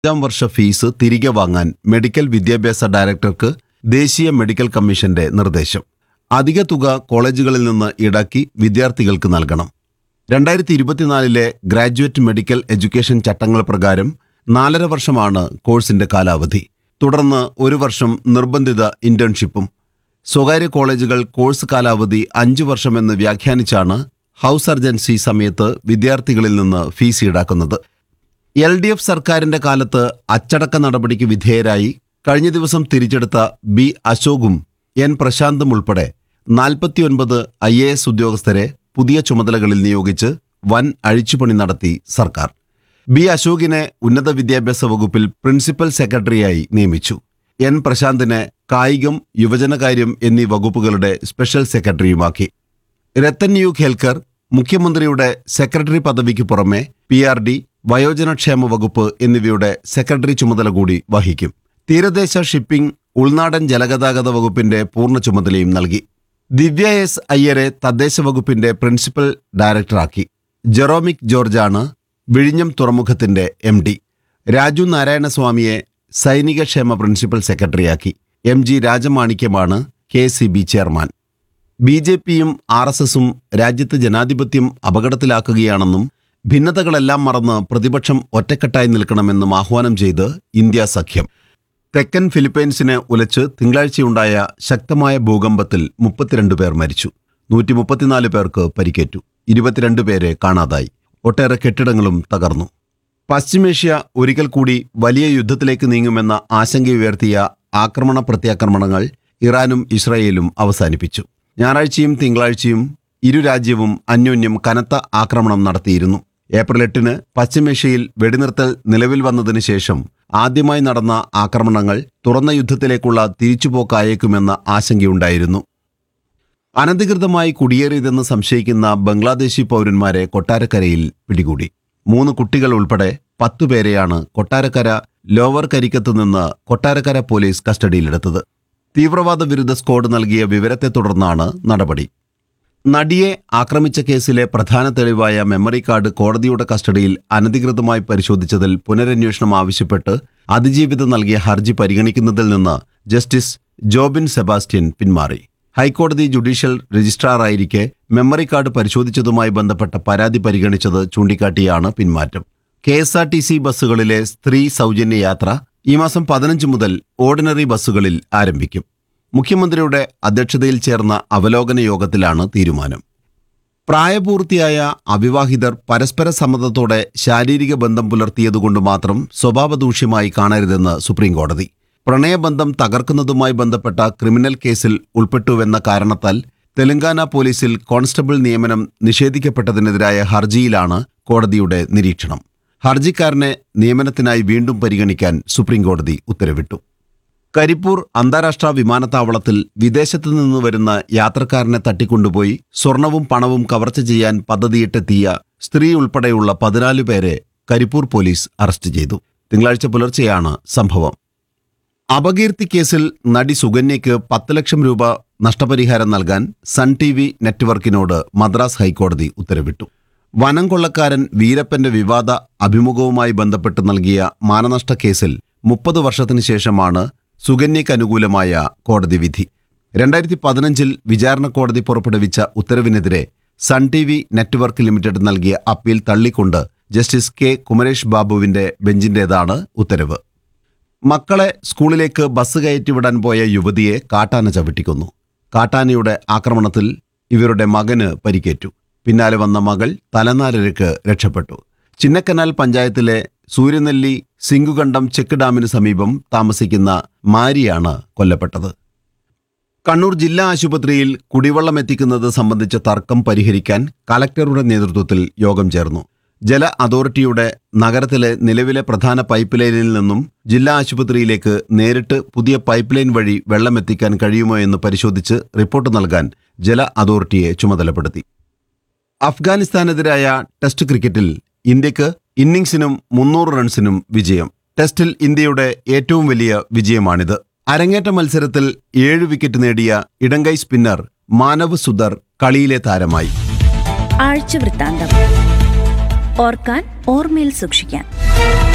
അഞ്ചാം വർഷ ഫീസ് തിരികെ വാങ്ങാൻ മെഡിക്കൽ വിദ്യാഭ്യാസ ഡയറക്ടർക്ക് ദേശീയ മെഡിക്കൽ കമ്മീഷന്റെ നിർദ്ദേശം അധിക തുക കോളേജുകളിൽ നിന്ന് ഈടാക്കി വിദ്യാർത്ഥികൾക്ക് നൽകണം രണ്ടായിരത്തി ഇരുപത്തിനാലിലെ ഗ്രാജുവേറ്റ് മെഡിക്കൽ എഡ്യൂക്കേഷൻ ചട്ടങ്ങൾ പ്രകാരം നാലര വർഷമാണ് കോഴ്സിന്റെ കാലാവധി തുടർന്ന് ഒരു വർഷം നിർബന്ധിത ഇന്റേൺഷിപ്പും സ്വകാര്യ കോളേജുകൾ കോഴ്സ് കാലാവധി അഞ്ചു വർഷമെന്ന് വ്യാഖ്യാനിച്ചാണ് ഹൗസ് സർജൻസി സമയത്ത് വിദ്യാർത്ഥികളിൽ നിന്ന് ഫീസ് ഈടാക്കുന്നത് എൽ ഡി എഫ് സർക്കാരിന്റെ കാലത്ത് അച്ചടക്ക നടപടിക്ക് വിധേയരായി കഴിഞ്ഞ ദിവസം തിരിച്ചെടുത്ത ബി അശോകും എൻ പ്രശാന്തും ഉൾപ്പെടെ നാൽപ്പത്തിയൊൻപത് ഐ എ എസ് ഉദ്യോഗസ്ഥരെ പുതിയ ചുമതലകളിൽ നിയോഗിച്ച് വൻ അഴിച്ചുപണി നടത്തി സർക്കാർ ബി അശോകിനെ ഉന്നത വിദ്യാഭ്യാസ വകുപ്പിൽ പ്രിൻസിപ്പൽ സെക്രട്ടറിയായി നിയമിച്ചു എൻ പ്രശാന്തിനെ കായികം യുവജനകാര്യം എന്നീ വകുപ്പുകളുടെ സ്പെഷ്യൽ സെക്രട്ടറിയുമാക്കി രത്തൻ യു ഖേൽക്കർ മുഖ്യമന്ത്രിയുടെ സെക്രട്ടറി പദവിക്ക് പുറമെ പി ആർ ഡി വയോജനക്ഷേമ വകുപ്പ് എന്നിവയുടെ സെക്രട്ടറി ചുമതല കൂടി വഹിക്കും തീരദേശ ഷിപ്പിംഗ് ഉൾനാടൻ ജലഗതാഗത വകുപ്പിന്റെ പൂർണ്ണ ചുമതലയും നൽകി ദിവ്യ എസ് അയ്യരെ തദ്ദേശ വകുപ്പിന്റെ പ്രിൻസിപ്പൽ ഡയറക്ടറാക്കി ജെറോമിക് ജോർജാണ് വിഴിഞ്ഞം തുറമുഖത്തിന്റെ എം ഡി രാജു നാരായണസ്വാമിയെ സൈനികക്ഷേമ പ്രിൻസിപ്പൽ സെക്രട്ടറിയാക്കി എം ജി രാജമാണിക്യമാണ് K C B chairman B J പിയും ആർ എസ് എസും രാജ്യത്ത് ജനാധിപത്യം അപകടത്തിലാക്കുകയാണെന്നും ഭിന്നതകളെല്ലാം മറന്ന് പ്രതിപക്ഷം ഒറ്റക്കെട്ടായി നിൽക്കണമെന്നും ആഹ്വാനം ചെയ്ത് ഇന്ത്യ സഖ്യം തെക്കൻ ഫിലിപ്പൈൻസിനെ ഉലച്ച് തിങ്കളാഴ്ചയുണ്ടായ ശക്തമായ ഭൂകമ്പത്തിൽ മുപ്പത്തിരണ്ട് പേർ മരിച്ചു നൂറ്റി മുപ്പത്തിനാല് പേർക്ക് പരിക്കേറ്റു ഇരുപത്തിരണ്ട് പേരെ കാണാതായി ഒട്ടേറെ കെട്ടിടങ്ങളും തകർന്നു പശ്ചിമേഷ്യ ഒരിക്കൽ കൂടി വലിയ യുദ്ധത്തിലേക്ക് നീങ്ങുമെന്ന ആശങ്കയുയർത്തിയ ആക്രമണ പ്രത്യാക്രമണങ്ങൾ ഇറാനും ഇസ്രായേലും അവസാനിപ്പിച്ചു ഞായറാഴ്ചയും തിങ്കളാഴ്ചയും ഇരു രാജ്യവും അന്യോന്യം കനത്ത ആക്രമണം നടത്തിയിരുന്നു ഏപ്രിൽ എട്ടിന് പശ്ചിമേഷ്യയിൽ വെടിനിർത്തൽ നിലവിൽ വന്നതിന് ശേഷം ആദ്യമായി നടന്ന ആക്രമണങ്ങൾ തുറന്ന യുദ്ധത്തിലേക്കുള്ള തിരിച്ചുപോക്കായേക്കുമെന്ന ആശങ്കയുണ്ടായിരുന്നു അനധികൃതമായി കുടിയേറിയതെന്ന് സംശയിക്കുന്ന ബംഗ്ലാദേശി പൗരന്മാരെ കൊട്ടാരക്കരയിൽ പിടികൂടി മൂന്ന് കുട്ടികൾ ഉൾപ്പെടെ പത്തു പേരെയാണ് കൊട്ടാരക്കര ലോവർ കരിക്കത്ത് നിന്ന് കൊട്ടാരക്കര പോലീസ് കസ്റ്റഡിയിലെടുത്തത് തീവ്രവാദ വിരുദ്ധ സ്ക്വാഡ് നൽകിയ വിവരത്തെ തുടർന്നാണ് നടപടി നടിയെ ആക്രമിച്ച കേസിലെ പ്രധാന തെളിവായ മെമ്മറി കാർഡ് കോടതിയുടെ കസ്റ്റഡിയിൽ അനധികൃതമായി പരിശോധിച്ചതിൽ പുനരന്വേഷണം ആവശ്യപ്പെട്ട് അതിജീവിത നൽകിയ ഹർജി പരിഗണിക്കുന്നതിൽ നിന്ന് ജസ്റ്റിസ് ജോബിൻ സെബാസ്റ്റ്യൻ പിന്മാറി ഹൈക്കോടതി ജുഡീഷ്യൽ രജിസ്ട്രാറായിരിക്കെ മെമ്മറി കാർഡ് പരിശോധിച്ചതുമായി ബന്ധപ്പെട്ട പരാതി പരിഗണിച്ചത് ചൂണ്ടിക്കാട്ടിയാണ് പിന്മാറ്റം K S R T C ബസ്സുകളിലെ സ്ത്രീ സൗജന്യ യാത്ര ഈ മാസം പതിനഞ്ച് മുതൽ ഓർഡിനറി ബസ്സുകളിൽ ആരംഭിക്കും മുഖ്യമന്ത്രിയുടെ അധ്യക്ഷതയിൽ ചേർന്ന അവലോകന യോഗത്തിലാണ് തീരുമാനം പ്രായപൂർത്തിയായ അവിവാഹിതർ പരസ്പര സമ്മതത്തോടെ ശാരീരിക ബന്ധം പുലർത്തിയതുകൊണ്ട് മാത്രം സ്വഭാവദൂഷ്യമായി കാണരുതെന്ന് സുപ്രീംകോടതി പ്രണയബന്ധം തകർക്കുന്നതുമായി ബന്ധപ്പെട്ട ക്രിമിനൽ കേസിൽ ഉൾപ്പെട്ടുവെന്ന കാരണത്താൽ തെലങ്കാന പോലീസിൽ കോൺസ്റ്റബിൾ നിയമനം നിഷേധിക്കപ്പെട്ടതിനെതിരായ ഹർജിയിലാണ് കോടതിയുടെ നിരീക്ഷണം ഹർജിക്കാരനെ നിയമനത്തിനായി വീണ്ടും പരിഗണിക്കാൻ സുപ്രീംകോടതി ഉത്തരവിട്ടു കരിപ്പൂർ അന്താരാഷ്ട്ര വിമാനത്താവളത്തിൽ വിദേശത്തു നിന്ന് വരുന്ന യാത്രക്കാരനെ തട്ടിക്കൊണ്ടുപോയി സ്വർണവും പണവും കവർച്ച ചെയ്യാൻ പദ്ധതിയിട്ടെത്തിയ സ്ത്രീ ഉൾപ്പെടെയുള്ള പതിനാല് പേരെ കരിപ്പൂർ പോലീസ് അറസ്റ്റ് ചെയ്തു തിങ്കളാഴ്ച പുലർച്ചെയാണ് സംഭവം അപകീർത്തി കേസിൽ നടി സുകന്യയ്ക്ക് പത്ത് ലക്ഷം രൂപ നഷ്ടപരിഹാരം നൽകാൻ സൺ ടി വി നെറ്റ്വർക്കിനോട് മദ്രാസ് ഹൈക്കോടതി ഉത്തരവിട്ടു വനം കൊള്ളക്കാരൻ വീരപ്പന്റെ വിവാദ അഭിമുഖവുമായി ബന്ധപ്പെട്ട് നൽകിയ മാനനഷ്ട കേസിൽ മുപ്പത് വർഷത്തിന് ശേഷമാണ് സുകന്യയ്ക്ക് അനുകൂലമായ കോടതി വിധി രണ്ടായിരത്തി പതിനഞ്ചിൽ വിചാരണ കോടതി പുറപ്പെടുവിച്ച ഉത്തരവിനെതിരെ Sun T V network limited നൽകിയ അപ്പീൽ തള്ളിക്കൊണ്ട് ജസ്റ്റിസ് കെ കുമരേഷ് ബാബുവിന്റെ ബെഞ്ചിന്റേതാണ് ഉത്തരവ് മക്കളെ സ്കൂളിലേക്ക് ബസ് കയറ്റിവിടാൻ പോയ യുവതിയെ കാട്ടാന ചവിട്ടിക്കൊന്നു കാട്ടാനയുടെ ആക്രമണത്തിൽ ഇവരുടെ മകന് പരിക്കേറ്റു പിന്നാലെ വന്ന മകൾ തലനാരിഴക്ക് രക്ഷപ്പെട്ടു ചിന്നക്കനാൽ പഞ്ചായത്തിലെ സൂര്യനെല്ലി സിംഗുകണ്ടം ചെക്ക് ഡാമിന് സമീപം താമസിക്കുന്ന മാരിയാണ് കൊല്ലപ്പെട്ടത് കണ്ണൂർ ജില്ലാ ആശുപത്രിയിൽ കുടിവെള്ളം എത്തിക്കുന്നത് സംബന്ധിച്ച തർക്കം പരിഹരിക്കാൻ കലക്ടറുടെ നേതൃത്വത്തിൽ യോഗം ചേർന്നു ജല അതോറിറ്റിയുടെ നഗരത്തിലെ നിലവിലെ പ്രധാന പൈപ്പ് ലൈനിൽ നിന്നും ജില്ലാ ആശുപത്രിയിലേക്ക് നേരിട്ട് പുതിയ പൈപ്പ് ലൈൻ വഴി വെള്ളം എത്തിക്കാൻ കഴിയുമോ എന്ന് പരിശോധിച്ച് റിപ്പോർട്ട് നൽകാൻ ജല അതോറിറ്റിയെ ചുമതലപ്പെടുത്തി അഫ്ഗാനിസ്ഥാനെതിരായ ടെസ്റ്റ് ക്രിക്കറ്റിൽ ഇന്ത്യക്ക് ഇന്നിംഗ്സിനും മുന്നൂറ് റൺസിനും വിജയം ടെസ്റ്റിൽ ഇന്ത്യയുടെ ഏറ്റവും വലിയ വിജയമാണിത് അരങ്ങേറ്റ മത്സരത്തിൽ ഏഴ് വിക്കറ്റ് നേടിയ ഇടങ്കൈ സ്പിന്നർ മാനവ് സുദർ കളിയിലെ താരമായി ആഴ്ചവൃത്താന്തം ഓർക്കാൻ ഓർമ്മയിൽ സൂക്ഷിക്കാൻ